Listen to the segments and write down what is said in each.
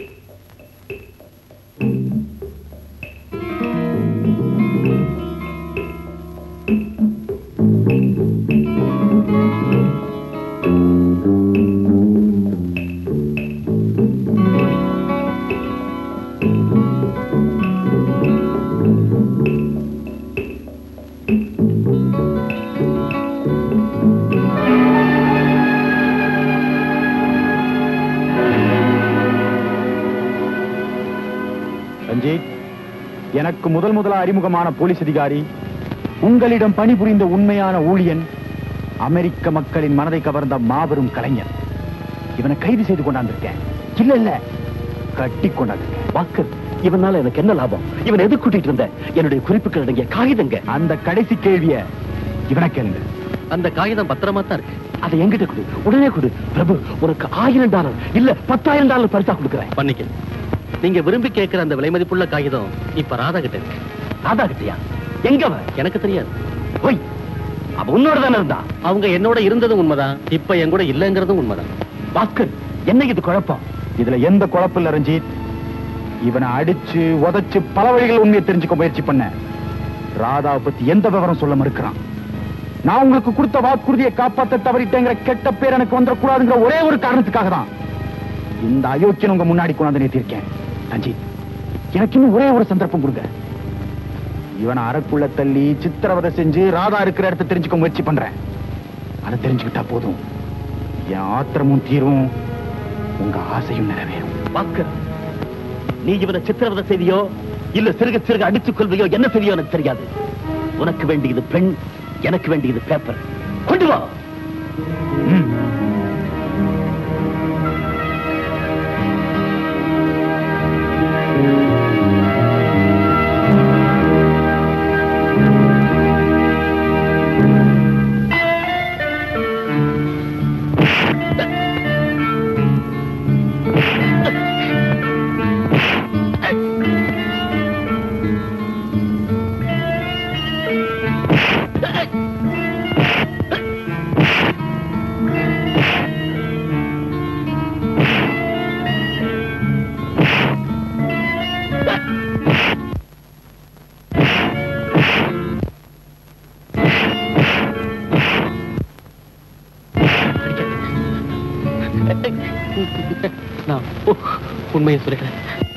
ரஞ்சித் எனக்கு முதல் முதலா அறிமுகமான போலீஸ் அதிகாரி உங்களிடம் பணிபுரிந்த உண்மையான ஊழியன் அமெரிக்க மக்களின் மனதை கவர்ந்த மாபெரும் கலைஞர் இவனை கைது செய்து கொண்டாந்திருக்கேன் இல்ல இல்ல கட்டி கொண்டாந்திருக்கேன் பாக்கர் இவனால எனக்கு என்ன லாபம் இவன் எது கூட்டிட்டு இருந்த என்னுடைய குறிப்புகள் அடங்கிய காகிதங்க அந்த கடைசி கேள்விய இவனை கேளுங்க அந்த காகிதம் பத்திரமா தான் இருக்கு அதை என்கிட்ட கொடு உடனே கொடு பிரபு உனக்கு ஆயிரம் டாலர் இல்ல பத்தாயிரம் டாலர் பரிசா கொடுக்குறேன் பண்ணிக்க நீங்க விரும்பி கேட்கிற அந்த விலை மதிப்புள்ள காகிதம் இப்ப ராதா கிட்ட இருக்கு ராதா கிட்டயா எங்க அவ எனக்கு தெரியாது போய் அவ உன்னோட தானே இருந்தா அவங்க என்னோட இருந்ததும் உண்மைதான் இப்ப என் கூட இல்லங்கிறதும் உண்மைதான் பாஸ்கர் என்ன இது குழப்பம் இதுல எந்த குழப்பம் இல்ல ரஞ்சித் இவனை அடிச்சு உதைச்சு பல வழிகள் உண்மையை தெரிஞ்சுக்க முயற்சி பண்ண ராதாவை பத்தி எந்த விவரம் சொல்ல மறுக்கிறான் நான் உங்களுக்கு கொடுத்த வாக்குறுதியை காப்பாத்த தவறிட்டேங்கிற கெட்ட பேர் எனக்கு வந்துடக்கூடாதுங்கிற ஒரே ஒரு காரணத்துக்காக தான் இந்த அயோக்கியன் உங்க முன்னாடி கொண்டாந்து நிறுத்தியிருக்கேன் ரஞ்சித் எனக்கு இன்னும் ஒரே ஒரு சந்தர்ப்பம் கொடுங்க இவனை அறக்குள்ள தள்ளி சித்திரவதை செஞ்சு ராதா இருக்கிற இடத்த தெரிஞ்சுக்க முயற்சி பண்றேன் அதை தெரிஞ்சுக்கிட்டா போதும் என் ஆத்திரமும் தீரும் உங்க ஆசையும் நிறைவேறும் பாஸ்கர் நீ இவனை சித்திரவதை செய்தியோ இல்ல சிறுக சிறுக அடித்துக் கொள்வையோ என்ன செய்தியோ எனக்கு தெரியாது உனக்கு வேண்டியது பெண் எனக்கு வேண்டியது பேப்பர் கொண்டு வா ம். நான் உ- உண்மையை சொல்லிக்கிறேன்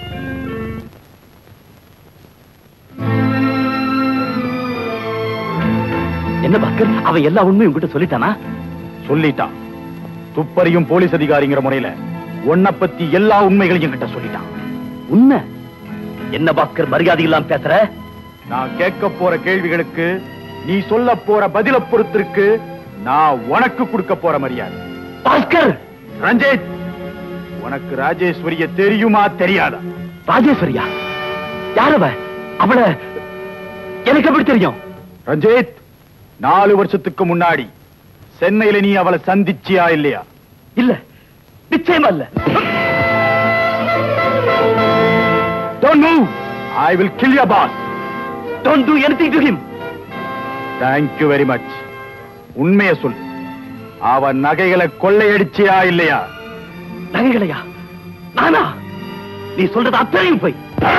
என்ன பாக்கர் அவன் எல்லா உண்மையும் உங்ககிட்ட சொல்லிட்டானா சொல்லிட்டான் துப்பறியும் போலீஸ் அதிகாரிங்கிற முறையில உன்னை பத்தி எல்லா உண்மைகளையும் கிட்ட சொல்லிட்டான் உண்மை என்ன பாஸ்கர் மரியாதை இல்லாம பேசுற நான் கேட்க போற கேள்விகளுக்கு நீ சொல்ல போற பதில பொறுத்திருக்கு நான் உனக்கு கொடுக்க போற மரியாதை பாஸ்கர் ரஞ்சித் உனக்கு ராஜேஸ்வரிய தெரியுமா தெரியாதா ராஜேஸ்வரியா யார் அவ அவள எனக்கு எப்படி தெரியும் ரஞ்சித் நாலு வருஷத்துக்கு முன்னாடி சென்னையில நீ அவளை சந்திச்சியா இல்லையா இல்ல நிச்சயமா இல்ல Don't move! I will kill your boss. Don't do anything to him. Thank you very much. உண்மையை சொல் அவன் நகைகளை கொள்ளையடிச்சியா இல்லையா நகைகளையா நானா நீ சொல்றது அத்தனையும் போய்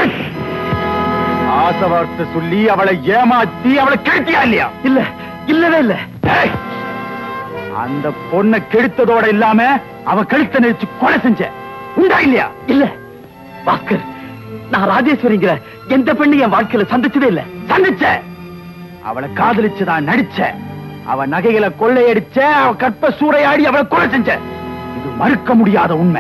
ஆசை வார்த்தை சொல்லி அவளை ஏமாத்தி அவளை கெடுத்தியா இல்லையா இல்ல இல்லவே இல்ல ஏய்! அந்த பொண்ணை கெடுத்ததோட இல்லாம அவ கழுத்தை நெரிச்சு கொலை செஞ்ச உண்டா இல்லையா இல்ல பாஸ்கர் நான் ராஜேஸ்வரிங்கிற எந்த பெண்ணு என் வாழ்க்கையில சந்திச்சதே இல்ல சந்திச்ச அவளை காதலிச்சுதான் நடிச்ச அவ நகைகளை கொள்ளையடிச்ச அவ கற்ப சூறையாடி அவளை கொலை செஞ்ச இது மறுக்க முடியாத உண்மை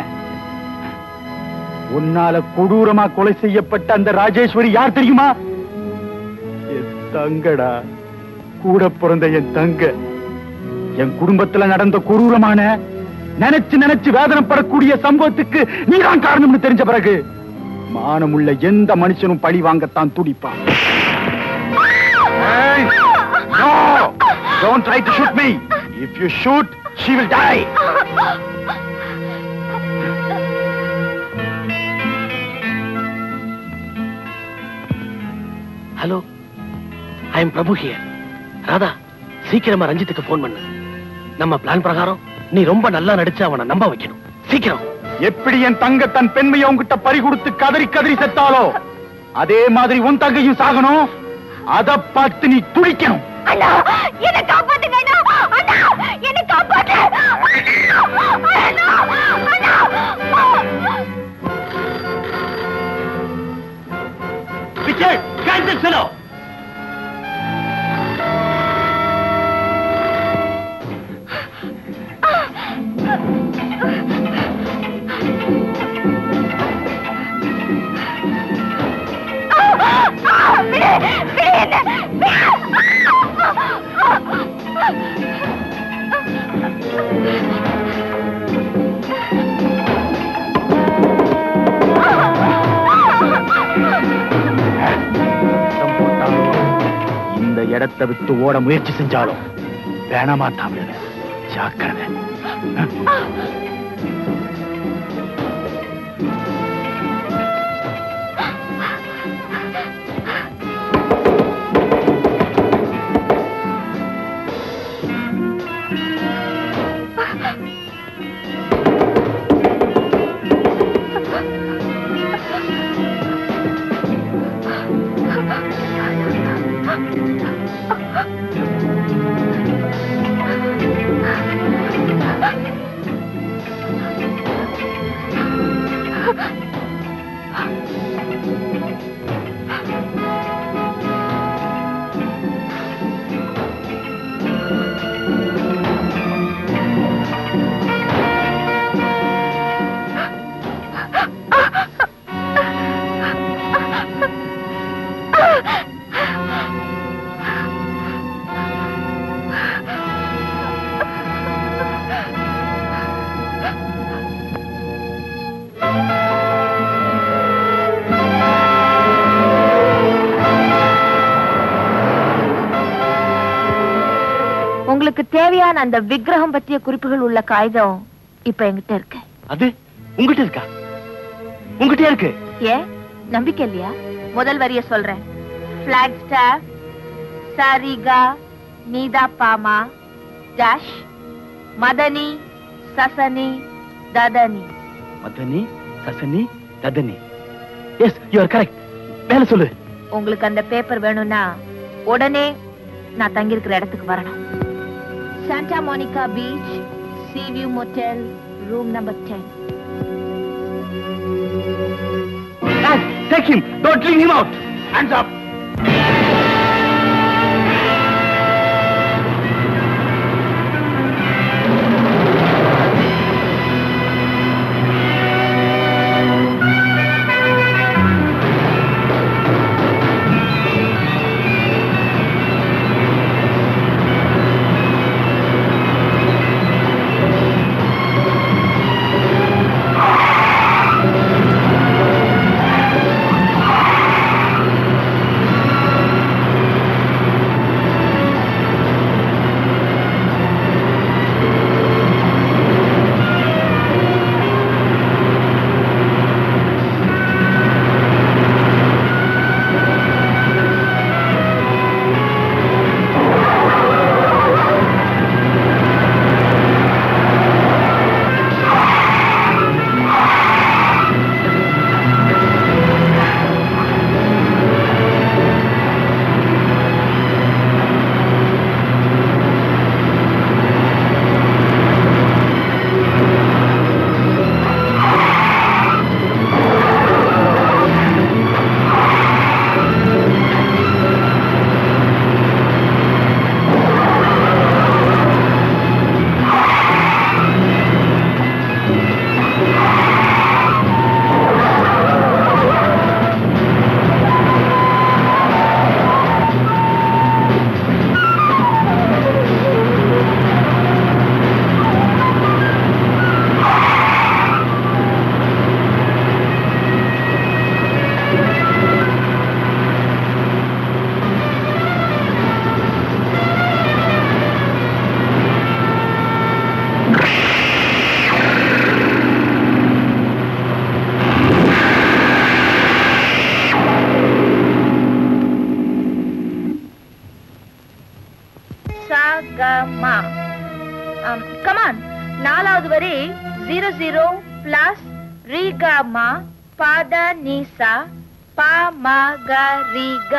உன்னால கொடூரமா கொலை செய்யப்பட்ட அந்த ராஜேஸ்வரி யார் தெரியுமா என் தங்கடா கூட பிறந்த என் தங்க என் குடும்பத்துல நடந்த கொடூரமான நினைச்சு நினைச்சு வேதனைப்படக்கூடிய சம்பவத்துக்கு நீதான் காரணம்னு தெரிஞ்ச பிறகு மானமுள்ள எந்த மனுஷனும் பழி வாங்கத்தான் துடிப்பான் Hey! No! Don't try to shoot me. If you shoot, she will die. Hello I am Prabhu here Radha சீக்கிரமா ரஞ்சித்துக்கு போன் பண்ணு நம்ம பிளான் பிரகாரம் நீ ரொம்ப நல்லா நடிச்சு அவனை நம்ப வைக்கணும் சீக்கிரம் எப்படி என் தங்க தன் பெண்மையை உன்கிட்ட பறி கொடுத்து கதறி கதறி செத்தாலோ அதே மாதிரி உன் தங்கையும் சாகணும் அத பார்த்து நீ துடிக்கணும் அண்ணா என்ன காப்பாத்துங்க அண்ணா அண்ணா என்ன காப்பாத்து அண்ணா அண்ணா Richard, catch this fellow! விடு விடு என்ன சத்தம் போட்டாலும் இந்த இடத்தை விட்டு ஓட முயற்சி செஞ்சாலும் வேணாமா தமிழ் ஜாக்கிரதை உங்களுக்கு தேவையான அந்த விக்கிரகம் பற்றிய குறிப்புகள் உள்ள காகிதம் இப்ப என்கிட்ட இருக்கு அது உங்ககிட்ட இருக்கா உங்ககிட்ட இருக்கு ஏன் நம்பிக்கை இல்லையா முதல் வரிய சொல்றேன் பிளாக் ஸ்டார் சரிகா நீதா பாமா டேஷ் மதனி சசனி ததனி மதனி சசனி ததனி எஸ் யூ ஆர் கரெக்ட் மேல சொல்லு உங்களுக்கு அந்த பேப்பர் வேணும்னா உடனே நான் தங்கியிருக்கிற இடத்துக்கு வரணும் Santa Monica beach Seaview motel room number ten take him don't leave him out Hands up! கமா கமான் நாலாவது வரி ஜீரோ ஜீரோ பிளஸ் ரீகாமா பாத நீசா பா மா க ரீ க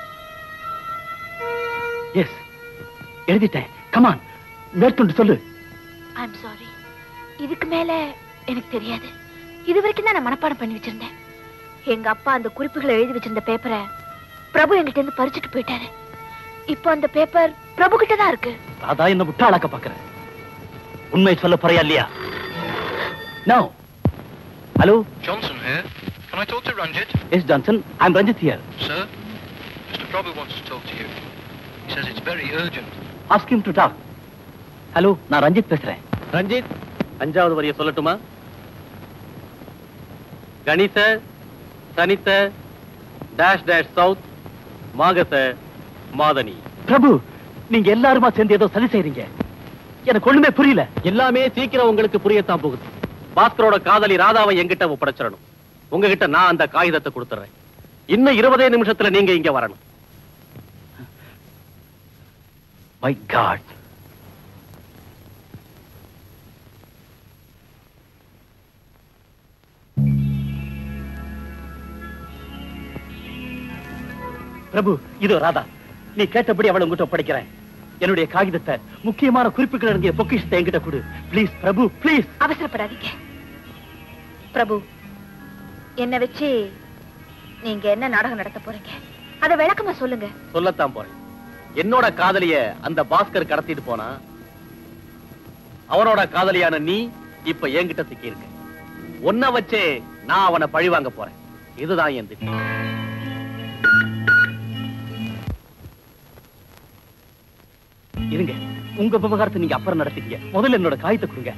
எஸ் எழுதிட்டேன் கமான் மேற்கொண்டு சொல்லு ஐம் சாரி இதுக்கு மேல எனக்கு தெரியாது இது வரைக்கும் தான் நான் மனப்பாடம் பண்ணி வச்சிருந்தேன் எங்க அப்பா அந்த குறிப்புகளை எழுதி வச்சிருந்த பேப்பரை பிரபு என்கிட்ட இருந்து பறிச்சுட்டு போயிட்டாரு இப்போ அந்த பேப்பர் பிரபு கிட்ட தான் இருக்கு அதான் என்ன முட்டாளாக்க பாக்குறேன் உண்மை சொல்ல போறியா இல்லையா no hello Johnson here. Can I talk to Ranjit? Yes Johnson I am Ranjit here Sir? Mr. Prabhu wants to talk to you. He says it's very urgent. Ask him to talk hello நான் ரஞ்சித் பேசுறேன் ரஞ்சித் அஞ்சாவது வரிய சொல்லட்டுமா கணித சனித்த dash dash south மாகச மாதனி பிரபு நீங்க எல்லாருமா சேர்ந்து ஏதோ சரி செய்றீங்க எனக்கு ஒண்ணுமே புரியல எல்லாமே சீக்கிரம் உங்களுக்கு புரியத்தான் போகுது பாஸ்கரோட காதலி ராதாவை என்கிட்ட ஒப்படைச்சிடணும் உங்ககிட்ட நான் அந்த காகிதத்தை கொடுத்துறேன் இன்னும் இருபதே நிமிஷத்துல நீங்க இங்க வரணும் மை காட் பிரபு இதோ ராதா நீ கேட்டபடி அவளை உங்ககிட்ட ஒப்படைக்கிறேன் என்னுடைய காகிதத்தை முக்கியமான குறிப்புகள் அடங்கிய பொக்கிஷத்தை என்கிட்ட கொடு ப்ளீஸ் பிரபு ப்ளீஸ் அவசரப்படாதீங்க பிரபு என்ன வச்சு நீங்க என்ன நாடகம் நடத்த போறீங்க அத விளக்கமா சொல்லுங்க சொல்லத்தான் போறேன் என்னோட காதலிய அந்த பாஸ்கர் கடத்திட்டு போனா அவனோட காதலியான நீ இப்ப என்கிட்ட சிக்கி இருக்க உன்னை வச்சே நான் அவனை பழி வாங்க போறேன் இதுதான் என் திட்டம் இருங்க உங்க விவகாரத்தை நீங்க அப்புறம் நடத்திக்கங்க முதல்ல என்னோட காயத்தை கொடுங்க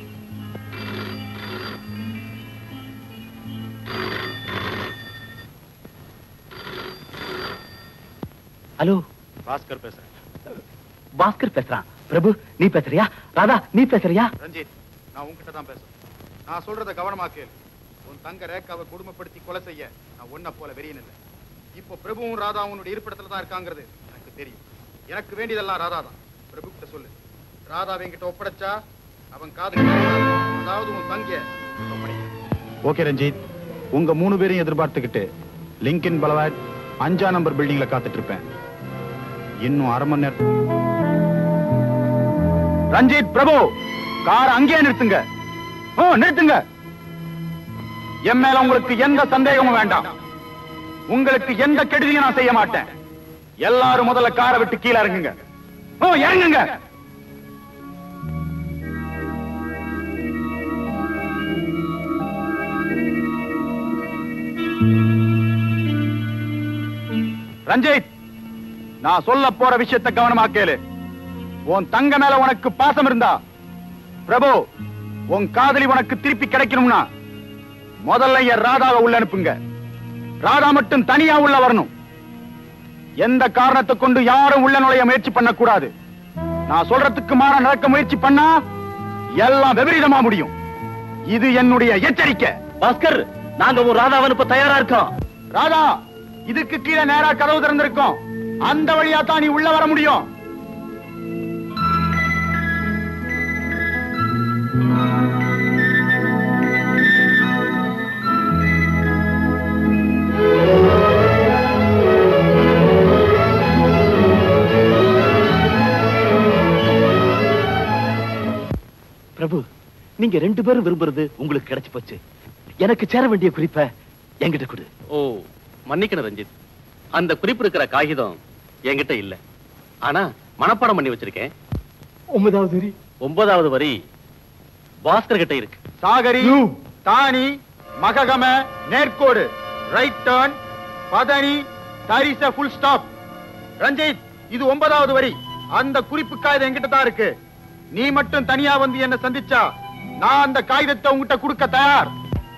ஹலோ பாஸ்கர் பேசுறேன் பாஸ்கர் பேசுறான் பிரபு நீ பேசுறியா ராதா நீ பேசுறியா ரஞ்சித் நான் உன்கிட்ட தான் பேசுறேன் நான் சொல்றத கவனமா கேளு உன் தங்க ரேக்காவை கொடுமைப்படுத்தி கொலை செய்ய நான் ஒன்ன போல வெறியன் இல்லை இப்போ பிரபுவும் ராதாவும் உன்னுடைய இருப்பிடத்துல தான் இருக்காங்கிறது எனக்கு தெரியும் எனக்கு வேண்டியதெல்லாம் ராதா தான் பிரபு கிட்ட சொல்லு ராதாவை என்கிட்ட ஒப்படைச்சா அவன் காதல் அதாவது உன் தங்கிய ஓகே ரஞ்சித் உங்க மூணு பேரையும் எதிர்பார்த்துக்கிட்டு லிங்கின் பலவாட் அஞ்சா நம்பர் பில்டிங்ல காத்துட்டு இருப்பேன் இன்னும் அரை மணி நேரம் ரஞ்சித் பிரபு கார் அங்கேயே நிறுத்துங்க ஓ நிறுத்துங்க என் மேல உங்களுக்கு எந்த சந்தேகமும் வேண்டாம் உங்களுக்கு எந்த கெடுதியும் நான் செய்ய மாட்டேன் எல்லாரும் முதல்ல காரை விட்டு கீழே இறங்குங்க ஓ இறங்குங்க ரஞ்சித் நான் சொல்ல போற விஷயத்தை கவனமா கேளு உன் தங்க மேல உனக்கு பாசம் இருந்தா பிரபு உன் காதலி உனக்கு திருப்பி கிடைக்கணும்னா முதல்ல என் ராதாவை உள்ள அனுப்புங்க ராதா மட்டும் தனியா உள்ள வரணும் எந்த காரணத்தை கொண்டு யாரும் உள்ள நுழைய முயற்சி பண்ணக்கூடாது நான் சொல்றதுக்கு மாற நடக்க முயற்சி பண்ணா எல்லாம் விபரீதமா முடியும் இது என்னுடைய எச்சரிக்கை பாஸ்கர் நாங்க ஒரு ராதாவை அனுப்ப தயாரா இருக்கோம் ராதா இதுக்கு கீழே நேரா கதவு திறந்திருக்கும் அந்த வழியா தான் நீ உள்ள வர முடியும் பிரபு நீங்க ரெண்டு பேரும் விரும்புறது உங்களுக்கு கிடைச்சு போச்சு எனக்கு சேர வேண்டிய குறிப்பை என்கிட்ட கொடு ஓ மன்னிக்கணும் ரஞ்சித் அந்த குறிப்பு இருக்கிற காகிதம் என்கிட்ட இல்ல ஆனா மனப்பாடம் பண்ணி வச்சிருக்கேன் ஒன்பதாவது வரி ஒன்பதாவது வரி பாஸ்கர் கிட்ட இருக்கு சாகரி தானி மககம நேர்கோடு ரைட் டர்ன் பதனி தரிச ஃபுல் ஸ்டாப் ரஞ்சித் இது ஒன்பதாவது வரி அந்த குறிப்பு காகிதம் என்கிட்ட தான் இருக்கு நீ மட்டும் தனியா வந்து என்ன சந்திச்சா நான் அந்த காகிதத்தை உங்ககிட்ட கொடுக்க தயார்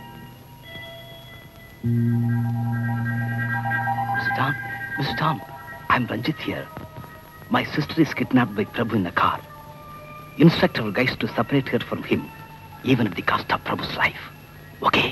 Mr. Tom, Mr. Tom, I'm Ranjit here. My sister is kidnapped by Prabhu in a car. Instruct our guys to separate her from him, even at the cost of Prabhu's life. Okay?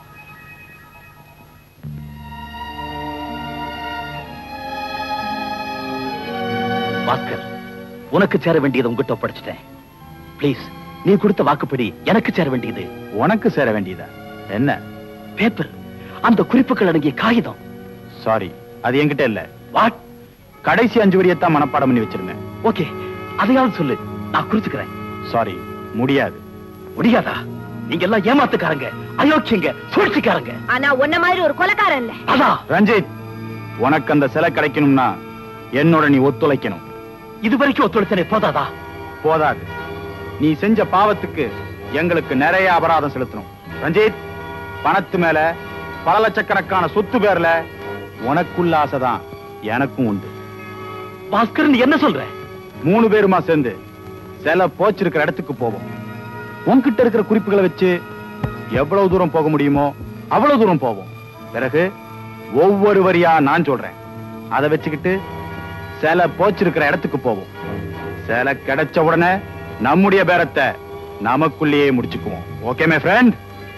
Bhaskar உனக்கு சேர வேண்டியதை உங்ககிட்ட ஒப்படைச்சிட்டேன் please நீ கொடுத்த வாக்குப்படி எனக்கு சேர வேண்டியது உனக்கு சேர வேண்டியதா என்ன பேப்பர் அந்த குறிப்புகள் அடங்கிய காகிதம் சாரி அது என்கிட்ட இல்ல வாட் கடைசி அஞ்சு வரியத்தான் மனப்பாடம் பண்ணி வச்சிருந்தேன் ஓகே அதையாவது சொல்லு நான் குறிச்சுக்கிறேன் சாரி முடியாது முடியாதா நீங்க எல்லாம் ஏமாத்துக்காரங்க அயோக்கியங்க சூழ்ச்சிக்காரங்க ஆனா உன்ன மாதிரி ஒரு கொலைக்காரன் இல்ல அதான் ரஞ்சித் உனக்கு அந்த சிலை கிடைக்கணும்னா என்னோட நீ ஒத்துழைக்கணும் இது வரைக்கும் ஒத்துழைத்தனே போதாதா போதாது நீ செஞ்ச பாவத்துக்கு எங்களுக்கு நிறைய அபராதம் செலுத்தணும் ரஞ்சித் பணத்து மேல பல லட்சக்கணக்கான சொத்து பேர்ல உனக்குள்ள ஆசைதான் எனக்கும் உண்டு பாஸ்கர் நீ என்ன சொல்ற மூணு பேருமா சேர்ந்து சிலை போச்சிருக்கிற இடத்துக்கு போவோம் உன்கிட்ட இருக்கிற குறிப்புகளை வச்சு எவ்வளவு தூரம் போக முடியுமோ அவ்வளவு தூரம் போவோம் பிறகு ஒவ்வொரு வரியா நான் சொல்றேன் அதை வச்சுக்கிட்டு சிலை போச்சிருக்கிற இடத்துக்கு போவோம் சிலை கிடைச்ச உடனே நம்முடைய பேரத்தை நமக்குள்ளேயே முடிச்சுக்குவோம் okay my friend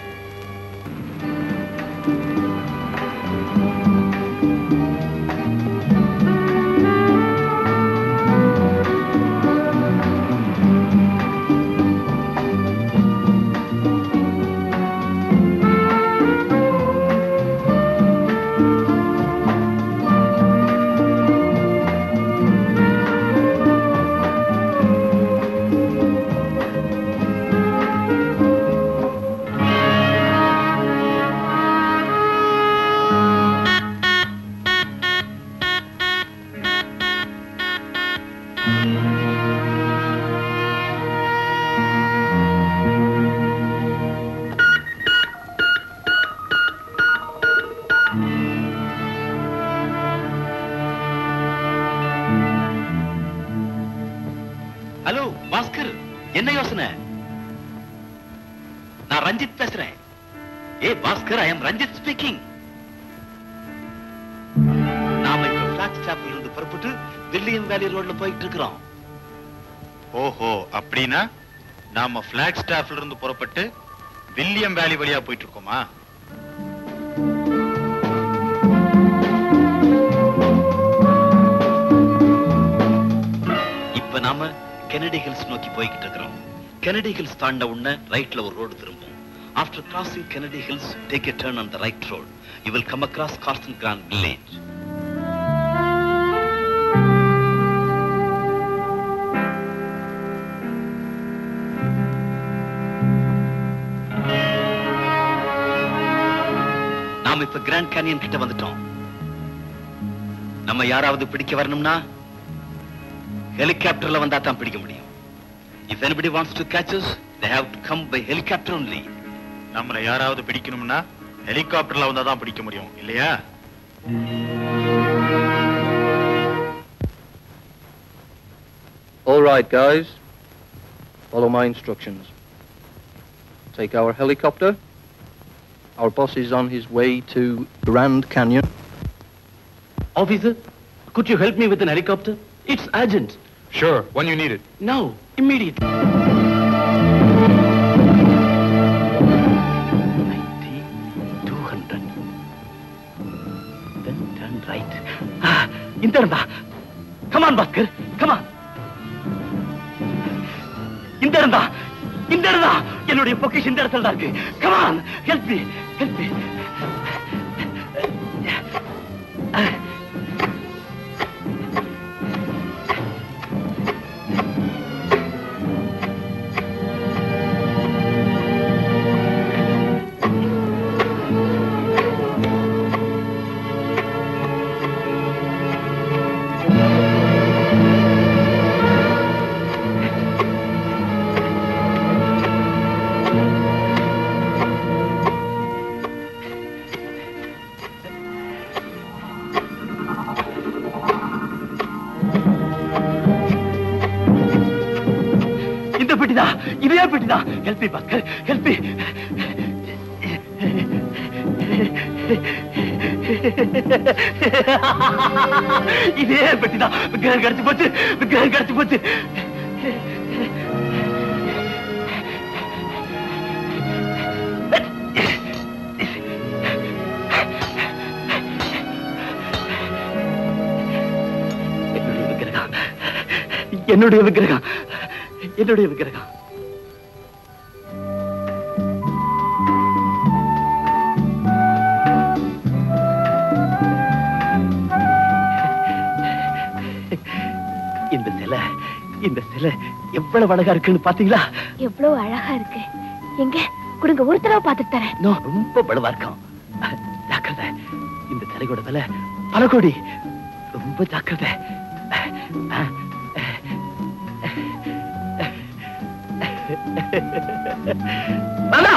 hello Bhaskar என்ன யோசனை நான் ரஞ்சித் பேசுறேன் ஏ Bhaskar I am Ranjit speaking நாம இப்ப பிளாக் ஸ்டாப்ல இருந்து புறப்பட்டு வில்லியம் வேலி ரோட்ல போயிட்டு இருக்கிறோம் ஓஹோ அப்படின்னா நாம பிளாக் ஸ்டாஃப்ல இருந்து புறப்பட்டு வில்லியம் வேலி வழியா போயிட்டு இருக்கோமா இப்ப நாம கெனடி ஹில்ஸ் நோக்கி போய்கிட்டு இருக்கிறோம் கெனடி ஹில்ஸ் தாண்ட உடனே ரைட்ல ஒரு ரோடு திரும்பும் after crossing Kennedy Hills take a turn on the right road you will come across carson grand village நாம இப்ப கிராண்ட் கேனியன் கிட்ட வந்துட்டோம் நம்ம யாராவது பிடிக்க வரணும்னா ஹெலிகாப்டர்ல வந்தா தான் பிடிக்க முடியும் if anybody wants to catch us they have to come by helicopter only நம்மளை யாராவது பிடிக்கணும்னா ஹெலிகாப்டர்ல வந்தா தான் பிடிக்க முடியும் இல்லையா All right, guys. Follow my instructions. Take our helicopter. Our boss is on his way to Grand Canyon. officer could you help me with an helicopter it's urgent Sure, when you need it. now immediately 90 200 then turn right ah, இந்த இருந்தா come on Bhaskar come on இந்த இருந்தா இந்த இருந்தா என்னுடைய பொக்கிஷ் இந்த இடத்துல தான் இருக்கு come on help me help me இந்த பெட்டிதா இதே பெட்டிதா help me Bhaskar help me இதே பெட்டிதா விக்கிரகம் கிடைச்சு போச்சு விக்கிரகம் கிடைச்சு போச்சு என்னுடைய விக்கிரகம் என்னுடைய விக்கிரகம் என்னுடைய விக்கிரகம் இந்த சிலை எவ்வளவு அழகா இருக்குன்னு பாத்தீங்களா எவ்வளவு அழகா இருக்கு எங்க கொடுங்க ஒரு தடவை பார்த்துட்டு தரேன் இன்னும் ரொம்ப பலவா இருக்கும் ஜாக்கிரதை இந்த சிலையோட விலை பல கோடி ரொம்ப ஜாக்கிரதை Radha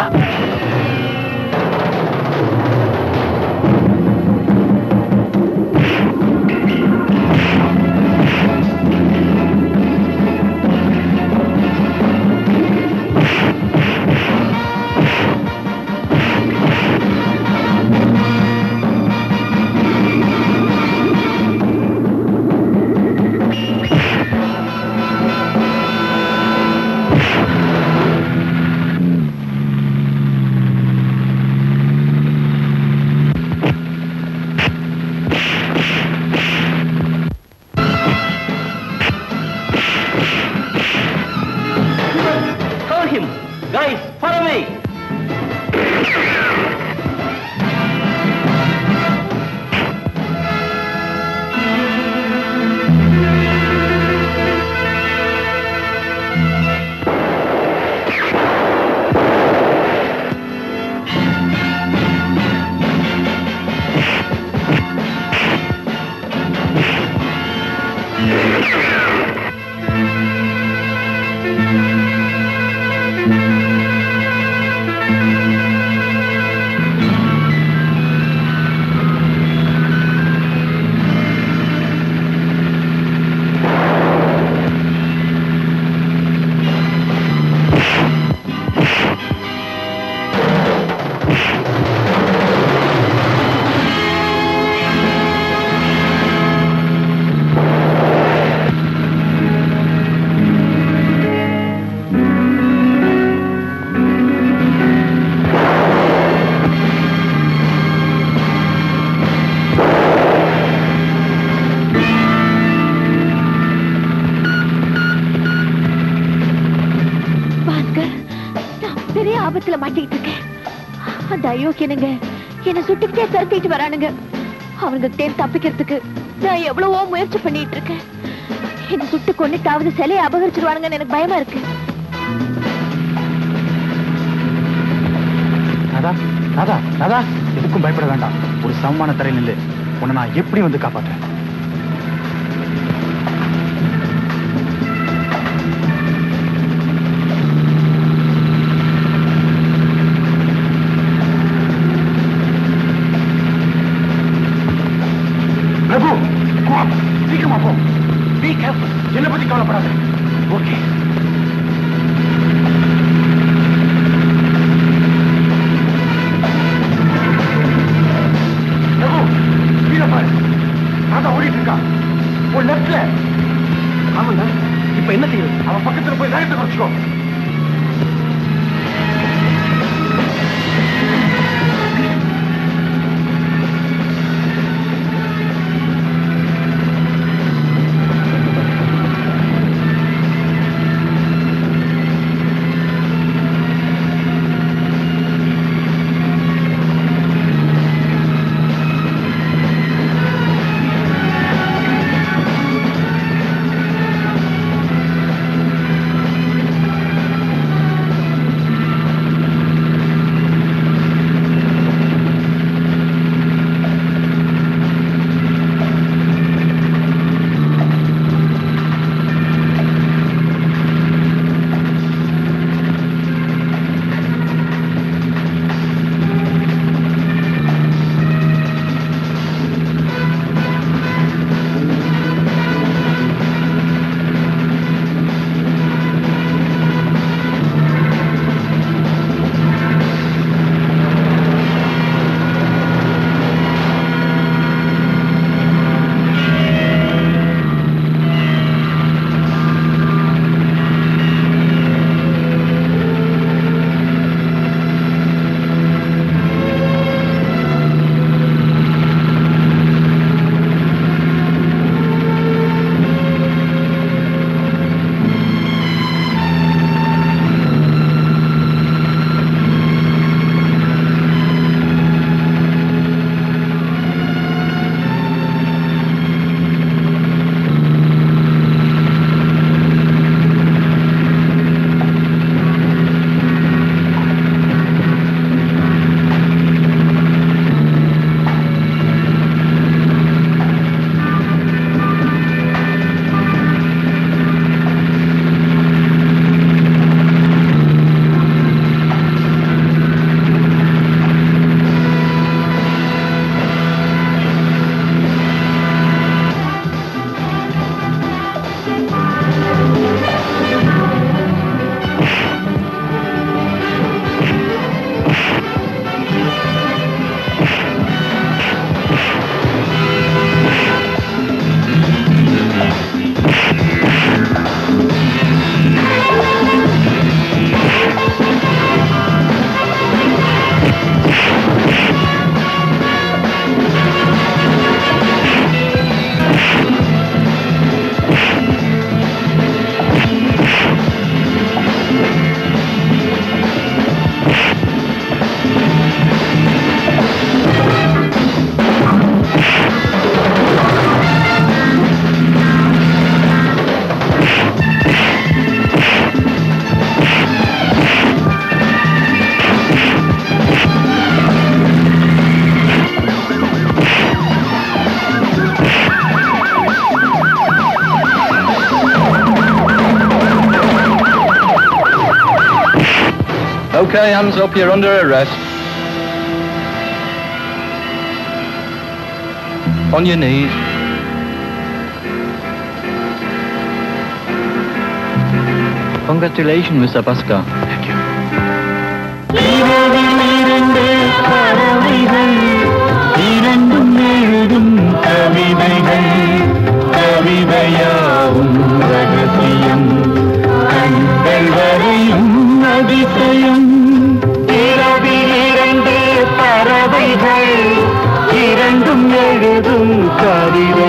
Call him. Guys, follow me. Bhaskar நான் பெரிய ஆபத்துல மாட்டிக்கிட்டு இருக்கேன் அந்த அயோக்கியனுங்க என்ன சுட்டுக்கிட்டே துரத்திட்டு வரானுங்க அவங்க தேன் தப்பிக்கிறதுக்கு நான் எவ்வளவோ முயற்சி பண்ணிட்டு இருக்கேன் என்ன சுட்டு கொண்டுட்டாவது சிலையை அபகரிச்சிருவானுங்கன்னு எனக்கு பயமா இருக்கு ராதா ராதா ராதா எதுக்கும் பயப்பட வேண்டாம் ஒரு சமமான தரையில் நில்லு உன்னை நான் எப்படி வந்து காப்பாற்றேன் பிரபு go up. சீக்கிரமா போ பி கேர்ஃபுல் என்ன பத்தி கவலைப்படாத ஓகே பிரபு கீழே பாரு ராதா ஓடிட்டு இருக்கா ஒரு லெப்ட்ல ஆமாங்க இப்ப என்ன செய்யுது அவன் பக்கத்துல போய் வேகத்தை குறைச்சிக்கோ Okay, hands up, you're under arrest. On your knees. Congratulations, Mr. Baska. Thank you. இரண்டும் எழுதும் கவிதைகள் கவிதையாவும் ரகசியம் கண்கள் வரையும் அதிசயம் இரவில் இரண்டு பறவைகள் இரண்டும் எழுதும் கவிதை